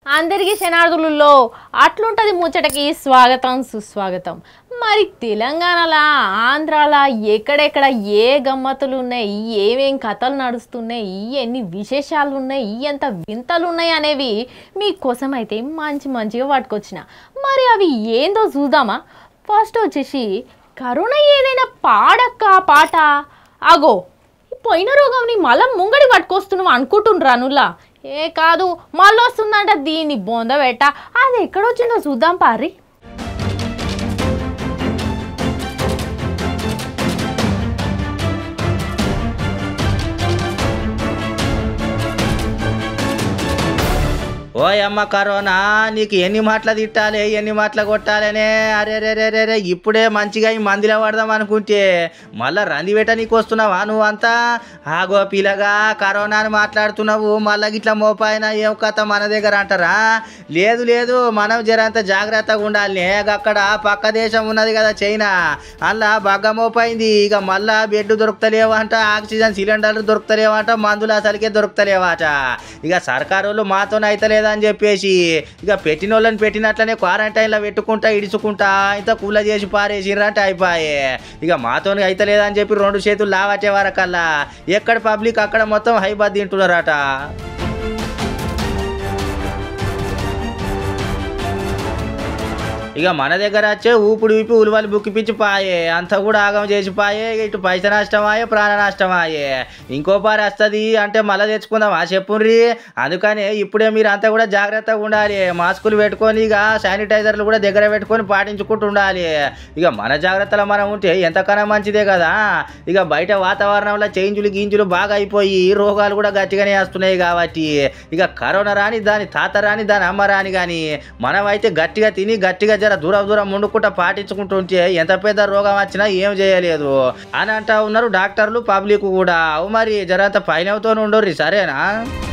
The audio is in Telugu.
అందరికీ శనార్థులలో అట్లుంటది ముచ్చటకి స్వాగతం సుస్వాగతం మరి తెలంగాణలో ఆంధ్రాలో ఎక్కడెక్కడ ఏ గమ్మతులు ఉన్నాయి ఏమేం కథలు నడుస్తున్నాయి ఎన్ని విశేషాలు ఉన్నాయి ఎంత వింతలు ఉన్నాయి అనేవి మీకోసం అయితే మంచి మంచిగా పట్టుకొచ్చిన మరి అవి ఏందో చూద్దామా ఫస్ట్ వచ్చేసి కరోనా ఏదైనా పాడక్క పాట అగో ఈ పోయిన రోగంని మళ్ళా ముంగడి పట్టుకొస్తున్నావు అనుకుంటుండ్రా నుల్లా ఏ కాదు మళ్ళీ వస్తుందంట దీన్ని బొంద పెట్ట అది ఎక్కడొచ్చిందో చూద్దాం పారి ఓయమ్మ కరోనా నీకు ఎన్ని మాటలు తిట్టాలి ఎన్ని మాటలు కొట్టాలనే అరే రే రే రే రే ఇప్పుడే మంచిగా ఈ మందిలో పడదాం అనుకుంటే మళ్ళా రంది పెట్ట నీకు వస్తున్నావా నువ్వు అంతా ఆగో పిల్లగా కరోనా అని మాట్లాడుతున్నావు మళ్ళా గిట్లా మోపాయిన ఏం కథ మన దగ్గర అంటారా లేదు లేదు మనం జరంత జాగ్రత్తగా ఉండాలి అక్కడ పక్క దేశం ఉన్నది కదా చైనా అలా బాగా మోపైంది ఇక మళ్ళా బెడ్ దొరుకుతలేవంట ఆక్సిజన్ సిలిండర్లు దొరుకుతలేవంట మందులు అసలుకే దొరుకుతలేవాట ఇక సర్కారు వాళ్ళు మాతోనే అయితలేదని చెప్పేసి ఇక పెట్టిన వాళ్ళని పెట్టినట్లనే క్వారంటైన్లో పెట్టుకుంటా ఇడుచుకుంటా ఇంత కూల చేసి పారేసిర్రంటే అయిపోయే ఇక మాతోని అయితలేదని చెప్పి రెండు చేతులు లావచ్చే వరకల్లా ఎక్కడ పబ్లిక్ అక్కడ మొత్తం హైబాద్ తింటున్నారట ఇక మన దగ్గర వచ్చే ఊపిడి ఊపి ఉలువలు బుక్కిపించి పాయే అంతా కూడా ఆగం చేసి పాయే ఇటు పైస నష్టమాయే ప్రాణ నష్టమాయే ఇంకో పారి వస్తుంది అంటే మళ్ళీ తెచ్చుకుందామా చెప్పుర్రి అందుకనే ఇప్పుడే మీరు అంతా కూడా జాగ్రత్తగా ఉండాలి మాస్కులు పెట్టుకొని ఇక శానిటైజర్లు కూడా దగ్గర పెట్టుకొని పాటించుకుంటూ ఉండాలి ఇక మన జాగ్రత్తలు మనం ఉంటే ఎంతకన్నా మంచిదే కదా ఇక బయట వాతావరణంలో చేంజులు గీంజులు బాగా అయిపోయి రోగాలు కూడా గట్టిగానే వస్తున్నాయి కాబట్టి ఇక కరోనా రాని దాని తాత రాని దాని అమ్మ రాని కానీ మనమైతే గట్టిగా తిని గట్టిగా జర దూరం దూరం ముండుకుంటా పాటించుకుంటూ ఉంటే ఎంత పెద్ద రోగం వచ్చినా ఏం చేయలేదు అని అంటా ఉన్నారు డాక్టర్లు పబ్లిక్ కూడా అవు మరి జరంత పైన ఉండరు సరేనా